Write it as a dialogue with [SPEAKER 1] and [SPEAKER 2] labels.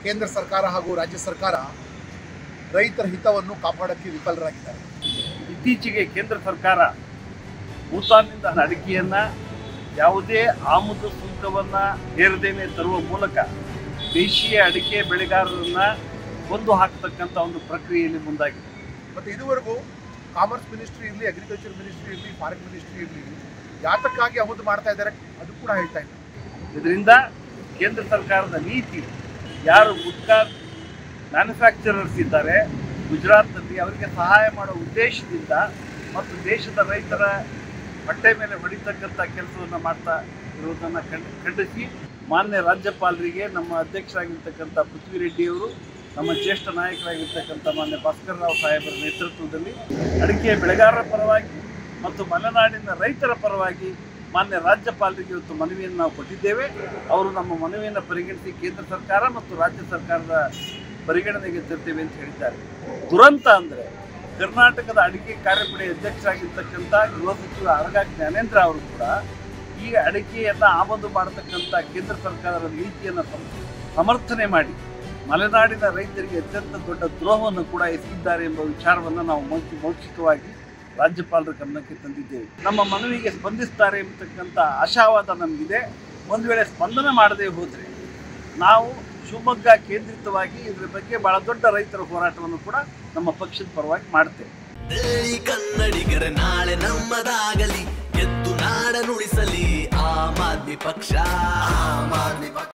[SPEAKER 1] ಕೇಂದ್ರ ಸರ್ಕಾರ ಹಾಗೂ ರಾಜ್ಯ ಸರ್ಕಾರ ರೈತರ ಹಿತವನ್ನು ಕಾಪಾಡೋಕ್ಕೆ ವಿಫಲರಾಗಿದ್ದಾರೆ
[SPEAKER 2] ಇತ್ತೀಚೆಗೆ ಕೇಂದ್ರ ಸರ್ಕಾರ ಭೂತಾನ್ನಿಂದ ಅಡಿಕೆಯನ್ನ ಯಾವುದೇ ಆಮದು ಸುಂಕವನ್ನ ಹೇರದೇನೆ ತರುವ ಮೂಲಕ ದೇಶೀಯ ಅಡಿಕೆ ಬೆಳೆಗಾರರನ್ನ ಕೊಂದು ಹಾಕತಕ್ಕಂಥ ಒಂದು ಪ್ರಕ್ರಿಯೆಯಲ್ಲಿ ಮುಂದಾಗಿದೆ
[SPEAKER 1] ಮತ್ತು ಇದುವರೆಗೂ ಕಾಮರ್ಸ್ ಮಿನಿಸ್ಟ್ರಿ ಇರಲಿ ಅಗ್ರಿಕಲ್ಚರ್ ಮಿನಿಸ್ಟ್ರಿ ಇರಲಿ ಫಾರೆನ್ ಮಿನಿಸ್ಟ್ರಿ ಇರಲಿ ಯಾತಕ್ಕಾಗಿ ಆಮದು ಮಾಡ್ತಾ ಇದ್ದಾರೆ ಅದು ಕೂಡ ಹೇಳ್ತಾ ಇಲ್ಲ
[SPEAKER 2] ಇದರಿಂದ ಕೇಂದ್ರ ಸರ್ಕಾರದ ನೀತಿ ಯಾರು ಗುಟ್ಕಾ ಮ್ಯಾನುಫ್ಯಾಕ್ಚರರ್ಸ್ ಇದ್ದಾರೆ ಗುಜರಾತ್ನಲ್ಲಿ ಅವರಿಗೆ ಸಹಾಯ ಮಾಡೋ ಉದ್ದೇಶದಿಂದ ಮತ್ತು ದೇಶದ ರೈತರ ಹೊಟ್ಟೆ ಮೇಲೆ ಹೊಡಿತಕ್ಕಂಥ ಕೆಲಸವನ್ನು ಮಾಡ್ತಾ ಇರುವುದನ್ನು ಖಂಡ ಖಂಡಿಸಿ ಮಾನ್ಯ ರಾಜ್ಯಪಾಲರಿಗೆ ನಮ್ಮ ಅಧ್ಯಕ್ಷರಾಗಿರ್ತಕ್ಕಂಥ ಪೃಥ್ವಿ ರೆಡ್ಡಿಯವರು ನಮ್ಮ ಜ್ಯೇಷ್ಠ ನಾಯಕರಾಗಿರ್ತಕ್ಕಂಥ ಮಾನ್ಯ ಭಾಸ್ಕರ್ ರಾವ್ ಸಾಹೇಬರ ನೇತೃತ್ವದಲ್ಲಿ ಅಡಿಕೆ ಬೆಳೆಗಾರರ ಪರವಾಗಿ ಮತ್ತು ಮಲೆನಾಡಿನ ರೈತರ ಪರವಾಗಿ ಮಾನ್ಯ ರಾಜ್ಯಪಾಲರಿಗೆ ಇವತ್ತು ಮನವಿಯನ್ನು ನಾವು ಕೊಟ್ಟಿದ್ದೇವೆ ಅವರು ನಮ್ಮ ಮನವಿಯನ್ನು ಪರಿಗಣಿಸಿ ಕೇಂದ್ರ ಸರ್ಕಾರ ಮತ್ತು ರಾಜ್ಯ ಸರ್ಕಾರದ ಪರಿಗಣನೆಗೆ ತರ್ತೇವೆ ಅಂತ ಹೇಳಿದ್ದಾರೆ ದುರಂತ ಅಂದರೆ ಕರ್ನಾಟಕದ ಅಡಿಕೆ ಕಾರ್ಯಪಡೆ ಅಧ್ಯಕ್ಷರಾಗಿರ್ತಕ್ಕಂಥ ಗೃಹ ಸಚಿವ ಅರಗ ಜ್ಞಾನೇಂದ್ರ ಅವರು ಕೂಡ ಈ ಅಡಿಕೆಯನ್ನು ಆಮದು ಮಾಡತಕ್ಕಂಥ ಕೇಂದ್ರ ಸರ್ಕಾರದ ನೀತಿಯನ್ನು ಸಮ- ಸಮರ್ಥನೆ ಮಾಡಿ ಮಲೆನಾಡಿನ ರೈತರಿಗೆ ಅತ್ಯಂತ ದೊಡ್ಡ ದ್ರೋಹವನ್ನು ಕೂಡ ಎಸಗಿದ್ದಾರೆ ಎಂಬ ವಿಚಾರವನ್ನು ನಾವು ಮೌಖಿ ಮೌಖಿಕವಾಗಿ ರಾಜ್ಯಪಾಲರ ಗಮನಕ್ಕೆ ತಂದಿದ್ದೇವೆ ನಮ್ಮ ಮನವಿಗೆ ಸ್ಪಂದಿಸ್ತಾರೆ ಎಂಬತಕ್ಕಂಥ ಆಶಾವಾದ ನಮಗಿದೆ ಒಂದು ವೇಳೆ ಸ್ಪಂದನೆ ಮಾಡದೇ ಹೋದರೆ ನಾವು ಶಿವಮೊಗ್ಗ ಕೇಂದ್ರಿತವಾಗಿ ಇದರ ಬಗ್ಗೆ ಬಹಳ ದೊಡ್ಡ ರೈತರ ಹೋರಾಟವನ್ನು ಕೂಡ ನಮ್ಮ ಪಕ್ಷದ ಪರವಾಗಿ ಮಾಡ್ತೇವೆ
[SPEAKER 3] ಬೆಳ್ಳಿ ಕನ್ನಡಿಗರ ನಾಳೆ ನಮ್ಮದಾಗಲಿ ಗೆದ್ದು ನಾಡ ನುಡಿಸಲಿ ಆಮ್ ಆದ್ಮಿ ಪಕ್ಷ ಆಮ್ ಆದ್ಮಿ ಪಕ್ಷ